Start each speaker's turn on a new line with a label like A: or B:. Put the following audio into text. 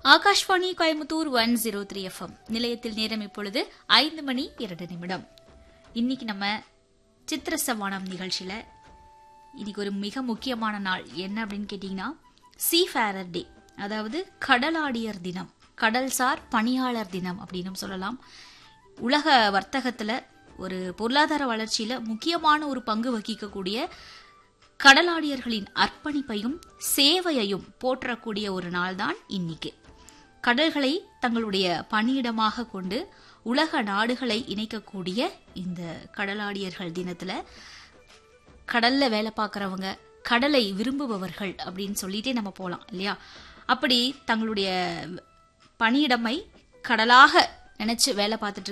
A: Akashvani Coimbatore one zero three FM நிலையத்தில் நேரம் இப்பொழுது ஐந்து மணி இரண்டு நிமிடம் இன்னைக்கு நம்ம சித்திர சவானம் நிகழ்ச்சியில இன்னைக்கு ஒரு மிக முக்கியமான நாள் என்ன அப்படின்னு கேட்டீங்கன்னா சீஃபேரர் டே அதாவது கடலாடியர் தினம் கடல்சார் பணியாளர் தினம் அப்படின்னு சொல்லலாம் உலக வர்த்தகத்துல ஒரு பொருளாதார வளர்ச்சியில முக்கியமான ஒரு பங்கு வகிக்கக்கூடிய கடலாடியர்களின் அர்ப்பணிப்பையும் சேவையையும் போற்றக்கூடிய ஒரு நாள்தான் இன்னைக்கு கடல்களை தங்களுடைய பணியிடமாக கொண்டு உலக நாடுகளை இணைக்கக்கூடிய இந்த கடலாடியர்கள் தினத்துல கடல்ல வேலை பார்க்கறவங்க கடலை விரும்புபவர்கள் அப்படின்னு சொல்லிட்டே நம்ம போலாம் இல்லையா அப்படி தங்களுடைய பணியிடமை கடலாக நினைச்சு வேலை பார்த்துட்டு